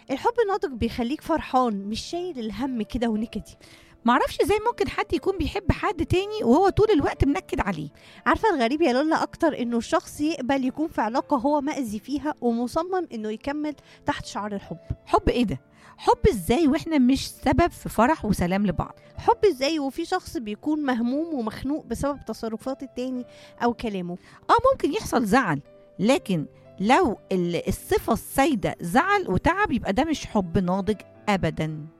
الحب الناضج بيخليك فرحان مش شايل الهم كده ونكدي معرفش ازاي ممكن حد يكون بيحب حد تاني وهو طول الوقت منكد عليه عارفه الغريب يا لولا اكتر انه الشخص يقبل يكون في علاقه هو مأذي فيها ومصمم انه يكمل تحت شعار الحب حب ايه ده حب ازاي واحنا مش سبب في فرح وسلام لبعض حب ازاي وفي شخص بيكون مهموم ومخنوق بسبب تصرفات التاني او كلامه اه ممكن يحصل زعل لكن لو ال- الصفة السائدة زعل وتعب يبقى ده مش حب ناضج أبدا